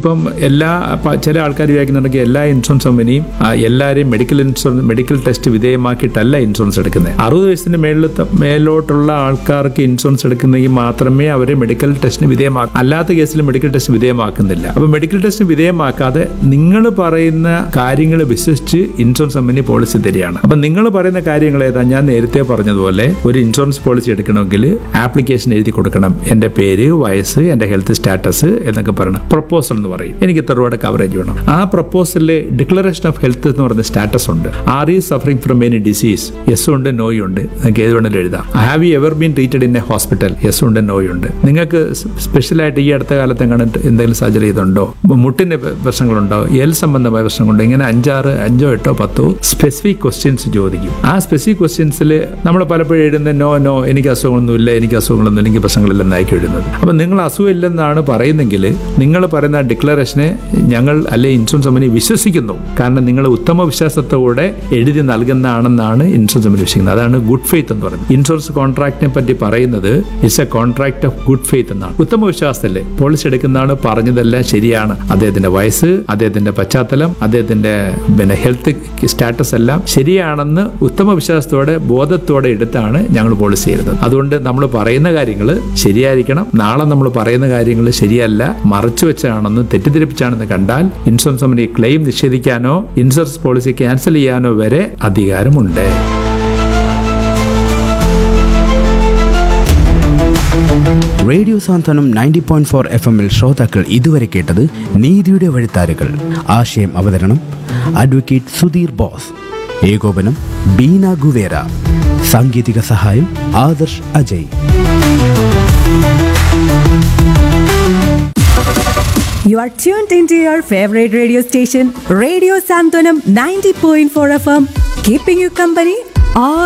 ഇപ്പം എല്ലാ പ- ചില ആൾക്കാർ വിചാരിക്കുന്നുണ്ടെങ്കിൽ എല്ലാ ഇൻഷുറൻസ് കമ്പനിയും ആ, എല്ലാവരെയും മെഡിക്കൽ ഇൻഷുറൻസ് മെഡിക്കൽ ടെസ്റ്റ് വിധേയമാക്കിയിട്ടല്ല ഇൻഷുറൻസ് എടുക്കുന്നത് അറുപത് വയസ്സിന് മേളിൽ മേലോട്ടുള്ള ആൾക്കാർക്ക് ഇൻഷുറൻസ് എടുക്കുന്നെങ്കിൽ മാത്രമേ അവരെ മെഡിക്കൽ ടെസ്റ്റിന് വിധേയമാക്കും അല്ലാത്ത കേസിൽ മെഡിക്കൽ ടെസ്റ്റ് വിധേയമാക്കുന്നില്ല അപ്പൊ മെഡിക്കൽ ടെസ്റ്റ് വിധേയമാക്കാതെ നിങ്ങൾ പറയുന്ന കാര്യങ്ങൾ വിശ്വസിച്ച് ഇൻഷുറൻസ് കമ്പനി പോളിസി തരികയാണ് അപ്പൊ നിങ്ങൾ പറയുന്ന കാര്യങ്ങൾ ഏതാ ഞാൻ നേരത്തെ പറഞ്ഞതുപോലെ ഒരു ഇൻഷുറൻസ് പോളിസി എടുക്കണമെങ്കിൽ ആപ്ലിക്കേഷൻ എഴുതി കൊടുക്കണം എന്റെ പേര് വയസ്സ് എന്റെ ഹെൽത്ത് സ്റ്റാറ്റസ് എന്നൊക്കെ പറയണം പ്രപ്പോസൽ എന്ന് പറയും എനിക്ക് ഇത്ര രൂപയുടെ കവറേജ് വേണം ആ പ്രപ്പോസലിലെ ഡിക്ലറേഷൻ ഓഫ് ഹെൽത്ത് എന്ന് പറയുന്ന സ്റ്റാറ്റസ് ഉണ്ട് are you suffering from any disease yes ഉണ്ട് നോയ് ഉണ്ട് നിങ്ങൾക്ക് ഏത് വേണമെങ്കിലും എഴുതാം have you ever been treated in a hospital yes ഉണ്ട് നോയ് ഉണ്ട് നിങ്ങൾക്ക് സ്പെഷ്യലായിട്ട് ഈ അടുത്ത കാലത്ത് കണ്ടിട്ട് എന്തെങ്കിലും സർജറി ചെയ്തുണ്ടോ മുട്ടിന് പ്രശ്നങ്ങളുണ്ടോ എൽ സംബന്ധമായ പ്രശ്നങ്ങളുണ്ടോ ഇങ്ങനെ അഞ്ചാറ് അഞ്ചോ എട്ടോ പത്തോ സ്പെസിഫിക് ക്വസ്റ്റ്യൻസ് ചോദിക്കും ആ സ്പെസിഫിക് ക്വസ്റ്റ്യൻസിൽ നമ്മൾ പലപ്പോഴും എഴുതുന്ന നോ നോ എനിക്ക് അസുഖങ്ങളൊന്നുമില്ല എനിക്ക് അസുഖങ്ങളൊന്നും എനിക്ക് പ്രശ്നങ്ങളില്ലെന്നായിരിക്കും എഴുതുന്നത് അപ്പം നിങ്ങൾ അസുഖമില്ലെന്നാണ് പറയുന്നെങ്കിൽ നിങ്ങൾ പറയുന്ന ഡിക്ലറേഷനെ ഞങ്ങൾ അല്ലെ ഇൻഷുറൻസ് കമ്പനി വിശ്വസിക്കുന്നു കാരണം നിങ്ങൾ ഉത്തമ വിശ്വാസത്തോടെ എഴുതി നൽകുന്നതാണെന്നാണ് ഇൻഷുറൻസ് കമ്പനി വിശ്വസിക്കുന്നത് അതാണ് ഗുഡ് ഫെയ്ത്ത് എന്ന് പറയുന്നത് ഇൻഷുറൻസ് കോൺട്രാക്റ്റിനെ പറ്റി പറയുന്നത് it's a contract of good faith എന്നാണ് ഉത്തമ വിശ്വാസത്തല്ലേ പോളിസി എടുക്കുന്നതാണ് പറഞ്ഞതെല്ലാം ശരിയാണ് അദ്ദേഹത്തിന്റെ വയസ്സ് അദ്ദേഹത്തിന്റെ പശ്ചാത്തലം അദ്ദേഹത്തിന്റെ പിന്നെ ഹെൽത്ത് സ്റ്റാറ്റസ് എല്ലാം ശരിയാണെന്ന് ഉത്തമ വിശ്വാസത്തോടെ ബോധത്തോടെ എടുത്താണ് ഞങ്ങൾ പോളിസി ചെയ്യുന്നത് അതുകൊണ്ട് നമ്മൾ പറയുന്ന കാര്യങ്ങൾ ശരിയായിരിക്കണം നാളെ നമ്മൾ പറയുന്ന കാര്യങ്ങൾ ശരിയല്ല മറച്ചു വെച്ചാണെന്ന് തെറ്റിദ്ധരിപ്പിച്ചാണെന്ന് കണ്ടാൽ ഇൻഷുറൻസ് കമ്പനി ക്ലെയിം നിഷേധിക്കാനോ ഇൻഷുറൻസ് പോളിസി ക്യാൻസൽ ചെയ്യാനോ വരെ അധികാരമുണ്ട് radio Santhwanam ninety point four F എമ്മിൽ ശ്രോതാക്കൾ ഇതുവരെ കേട്ടത് നീതിയുടെ വഴിത്താരുകൾ ആശയം അവതരണം അഡ്വക്കേറ്റ് സുധീർ ബോസ് ഏകോപനം ബീന ഗുവേര സാങ്കേതിക സഹായം Adarsh Ajay You are tuned into your favorite radio station, Radio Santonam 90.4 FM, keeping you company all